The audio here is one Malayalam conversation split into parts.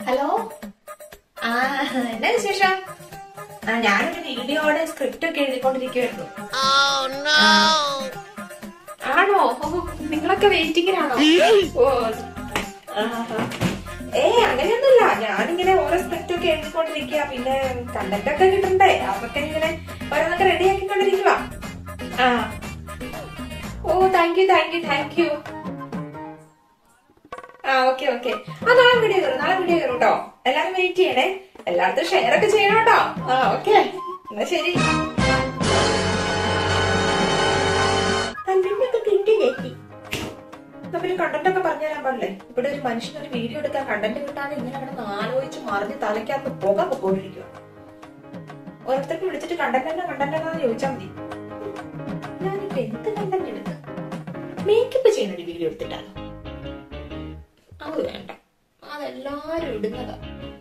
ഹലോ ആ എന്നാ വിശേഷം ആ ഞാനൊരു വീഡിയോയുടെ സ്ക്രിപ്റ്റ് ഒക്കെ എഴുതിക്കൊണ്ടിരിക്കുവായിരുന്നു ആണോ ഓ, നിങ്ങളൊക്കെ വെയിറ്റിംഗിലാണോ ഓ ആഹാ. ഏ അങ്ങനെയൊന്നുമില്ല ഞാനിങ്ങനെ ഓരോ സ്ക്രിപ്റ്റ് ഒക്കെ എഴുതിക്കൊണ്ടിരിക്കുക പിന്നെ കണ്ടന്റ് ഒക്കെ കിട്ടണ്ടേ അതൊക്കെ ഇങ്ങനെ ഓരോന്നൊക്കെ റെഡി ആക്കിക്കൊണ്ടിരിക്കുക ആ ഓ thank you thank you thank you ആ ഓക്കെ ഓക്കെ ആ നാളെ വീഡിയോ കയറും നാളെ വീഡിയോ കയറും കേട്ടോ എല്ലാരും വെയിറ്റ് ചെയ്യണേ എല്ലായിടത്തും ഷെയർ ഒക്കെ ചെയ്യണം കേട്ടോ ആ ഓക്കെ എന്നാ ശരി കണ്ടന്റ് ഒക്കെ കിട്ടി ചേച്ചി എന്നാ പിന്നെ കണ്ടന്റ് ഒക്കെ പറഞ്ഞുതരാൻ പാടില്ലേ ഇവിടെ ഒരു മനുഷ്യന് ഒരു വീഡിയോ എടുക്കാൻ കണ്ടന്റ് കിട്ടാതെ ഇങ്ങനെ കിടന്ന് ആലോചിച്ച് മറിഞ്ഞ് തലയ്ക്കകത്ത് പുക പൊക്കോണ്ടിരിക്കുക ഓരോരുത്തർക്ക് വിളിച്ചിട്ട് കണ്ടന്റ് എന്നാ കണ്ടന്റ് എന്നാന്ന് ചോദിച്ചാൽ മതി ഞാനിപ്പോ എന്ത് കണ്ടന്റ് എടുത്ത് മേക്കപ്പ് ചെയ്യുന്ന ഒരു വീഡിയോ എടുത്തിട്ടാണോ അത് വേണ്ട അതെല്ലാരും ഇടുന്നതാ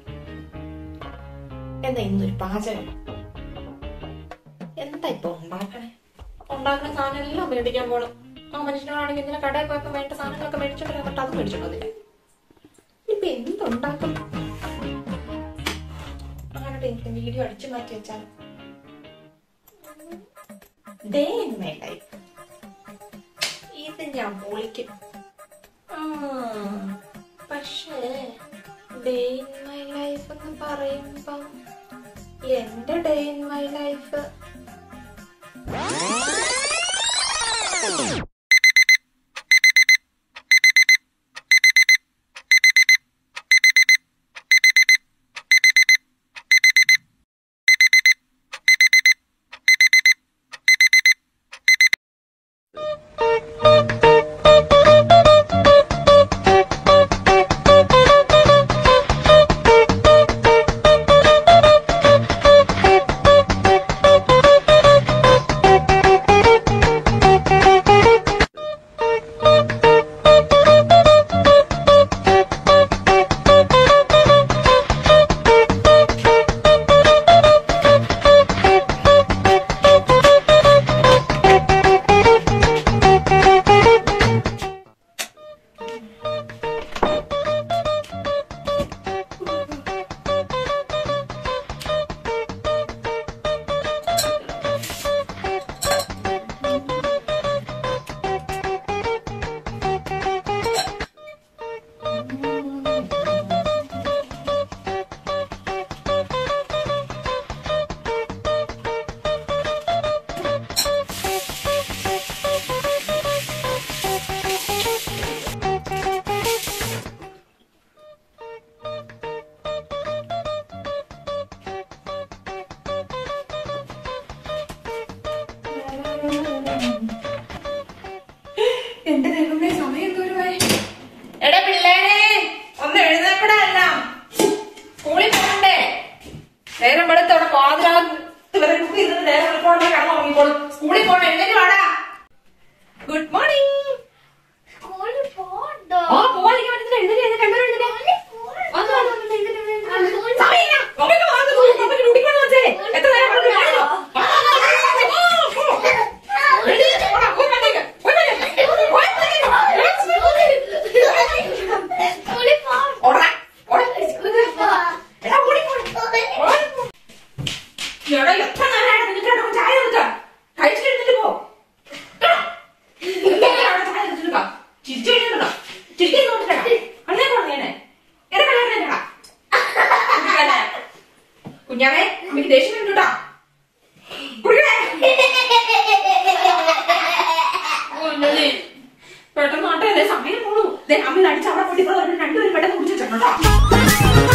എന്നാ ഇന്നൊരു പാചകം എന്താ ഇപ്പൊ ഉണ്ടാക്കണേ ഉണ്ടാക്കുന്ന സാധനം എല്ലാം മേടിക്കാൻ പോണം ആ മനുഷ്യനാണെങ്കിൽ ഇന്നലെ കടയിൽ പോയപ്പോ വേണ്ട സാധനങ്ങളൊക്കെ മേടിച്ചോണ്ട് വന്നിട്ട് അത് മേടിച്ചോണ്ടില്ല ഇനിയിപ്പൊ എന്തുണ്ടാക്കും അങ്ങനെ എനിക്ക് വീഡിയോ അടിച്ചു മാറ്റി വെച്ചാൽ ഡേ ഇൻ മൈ ലൈഫ് ഇത് ഞാൻ പൊളിക്കും ആ, പക്ഷേ ഡേ ഇൻ മൈ ലൈഫ് എന്ന് പറയുമ്പം എന്റെ ഡേ ഇൻ മൈ ലൈഫ് എന്റെ ദൈവമേ സമയം ദൂരമായി എടാ പിള്ളേരെ ഒന്ന് എഴുന്നേക്കടാ എല്ലാം സ്കൂളിൽ പോകണ്ടേ നേരം വെളുത്ത് അവിടെ പാതിരാത്ത് വരെ കുത്തി ഇരുന്ന് നേരം വെളുപ്പോടെ കിടന്നു ഉറങ്ങിക്കോളും സ്കൂളിൽ പോകണം എഴുന്നേറ്റ് വാടാ ഗുഡ് മോർണിംഗ് സ്കൂളിൽ പോണ്ടോ ആ പോവാതിരിക്കാൻ പറ്റത്തില്ല എഴുന്നേറ്റ് എഴുന്നേറ്റ് രണ്ടുപേരും എഴുന്നേറ്റ് വന്ന് വന്ന് വന്ന് എഴുന്നേറ്റ് എഴുന്നേറ്റ് എഴുന്നേറ്റ്. സമയമില്ല. മമ്മിക്ക് വാ, അത് നോക്ക്, മമ്മിക്ക് കുടിക്കണം വെച്ചേ. എത്ര നേരം കൊണ്ട് കാണുമോ? ആ, ആ, ആ, ആ, ആ. എഴുന്നേറ്റ് പോടാ, പോയി വന്നേക്ക്. പോയി വന്നേക്ക്. പോയി വന്നേക്ക്. സ്കൂളിൽ പോ ഓടാ, ഓടാ. എടാ, ഓടി പോടാ. ഓടി പോ. എടാ, എത്ര നേരമായിട്ട് നിനക്ക് അവിടെ പോയി ചായ എടുക്ക. കഴിച്ചിട്ട് എഴുന്നേറ്റ് പോ. എടാ, ഇങ്ങനെ അവിടെ ചായ എടുത്തിട്ട് വാ. ചിരിച്ച് എഴുന്നേറ്റ് വാ. ചിരിക്കാൻ നോക്കിട്ടാ. കണ്ണേ കൊണ്ടേനെ. എടാ, കണ്ണേ കൊണ്ടേനെടാ. കുടിക്കാനെ. കുഞ്ഞാവേ അമ്മയ്ക്ക് ദേഷ്യം വരുന്നുണ്ട് കേട്ടോ കുടിക്കണേ. ഓ, ഇല്ലല്ലേ. പെട്ടെന്ന് ആട്ടെ ദേ സമയം പോണു ദേ അമ്മ ഇത് അടിച്ച് അവിടെ പൊട്ടി പറഞ്ഞിട്ട് രണ്ടുപേരും പെട്ടെന്ന് കുടിച്ചു വെച്ചോ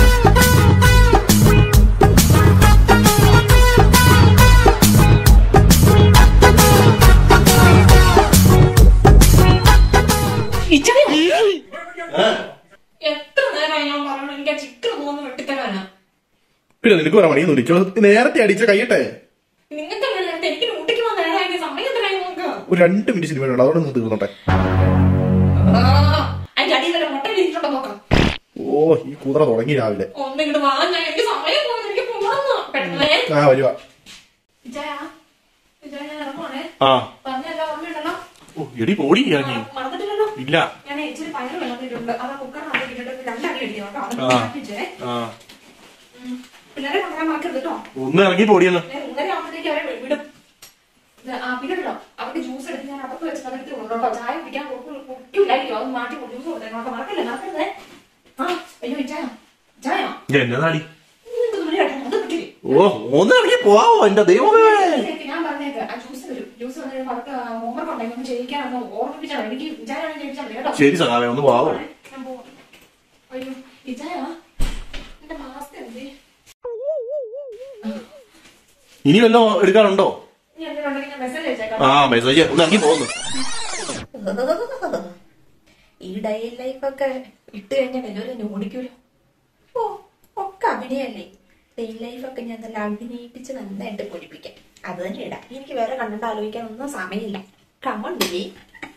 എത്ര നേരമായി ഞാൻ പറഞ്ഞു എനിക്ക് ആ ചിക്കൻ തോന്നുന്നു വെട്ടിത്തരാനാ പിന്നെ നിനക്ക് പറയാൻ മണിയൊന്നും ഇരിക്കോ നേരത്തെ അടിച്ച കഴിയട്ടെ നിങ്ങൾക്ക് അങ്ങനെ നേരത്തെ എനിക്ക് ഡ്യൂട്ടിക്ക് വന്ന നേരമായി സമയം എത്രയായി നോക്കാം ഒരു രണ്ട് മിനിറ്റ് സിനിമ ഉണ്ട് അതോടെ ഒന്ന് തീർന്നോട്ടെ അതിന്റെ അടിയിൽ വല്ല മുട്ട ഇരിച്ചിട്ടുണ്ടോ നോക്കാം ഓ ഈ കുതിര തുടങ്ങി രാവിലെ ഒന്ന് ഇങ്ങോട്ട് വാ ഞാൻ എനിക്ക് സമയം പോകുന്നു എനിക്ക് പോകണമെന്ന് പെട്ടെന്ന് ആ വരുവാ വിജയ വിജയ ഞാൻ ഇറങ്ങുവാണേ ആ പറഞ്ഞല്ലോ ഓർമ്മയുണ്ടല്ലോ ഓ എടി ഓടി ഞാൻ മറന്നിട്ടില്ലല്ലോ ഇല്ല ഞാൻ ഇച്ചിരി പയറ് വെള്ളത്തിട്ടുണ്ട് അത് കുക്കറിനകത്ത് ഇട്ടിട്ട് രണ്ടടി അടിക്കും കേട്ടോ അത് ആ. മാറ്റിച്ചേ ആ ഉം. പിള്ളേരെ കൊണ്ടുവരാൻ മറക്കരുത് കേട്ടോ ഒന്ന് ഇറങ്ങി പൊടിയെന്ന് ഞാൻ മൂന്നര ആകുമ്പോഴത്തേക്ക് അവരെ വിടും ഇത് ആ പിന്നെ കേട്ടോ അവർക്ക് ജ്യൂസ് എടുത്ത് ഞാൻ അകത്ത് വെച്ച് അതെടുത്ത് കൊടുക്കും കേട്ടോ ചായ കുടിക്കാൻ കുടിക്കില്ലായിരിക്കും അത് മാറ്റി ജ്യൂസ് കൊടുത്തേക്കണം കേട്ടോ മറക്കല്ലേ മറക്കരുതേ ആ അയ്യോ ഈ ചായ ചായ എന്നതാടി നിങ്ങൾക്ക് തുണി കേട്ടോ അത് പറ്റില്ലേ ഓ ഒന്ന് ഇറങ്ങി പോവാമോ എന്റെ ദൈവമേ ഇതിലേക്ക് ഞാൻ പറഞ്ഞേക്ക് ആ ജ്യൂസ് വരും ജ്യൂസ് വന്നു കഴിയുമ്പോൾ അവർക്ക് ഹോംവർക്ക് ഉണ്ടെങ്കിൽ ഒന്ന് ചെയ്യിക്കാൻ ഒന്ന് ഓർമ്മിപ്പിച്ചാൽ മതി. എനിക്ക് വിചാരം ചെയ്യിച്ചാൽ മതി കേട്ടോ ശരി സഖാവേ ഒന്ന് പോവാമോ ഞാൻ പോവാം. അയ്യോ ഇജയ എന്റെ മാസ്ക് എന്തേ ഇനി വല്ലോ എടുക്കാനുണ്ടോ നീ എന്തെങ്കിലും ഞാൻ മെസ്സേജ് അയച്ചേക്കാം ആ മെസ്സേജ് ഒന്ന് ഇറങ്ങി പോകുന്നു ഈ ഡയൽ ലൈഫ് ഒക്കെ ഇട്ട് കഴിഞ്ഞാൽ എല്ലാവരും ഓടിക്കൂലോ ഓ ഒക്കെ അഭിനയല്ലേ ഡെയിൻ ലൈഫ് ഒക്കെ ഞാൻ നല്ല അഭിനയിപ്പിച്ച് നന്നായിട്ട് പൊടിപ്പിക്കാം അത് തന്നെ ഇടാം എനിക്ക് വേറെ കണ്ടിട്ട് ആലോചിക്കാൻ ഒന്നും സമയമില്ല കമ്മണ്ടില്ലേ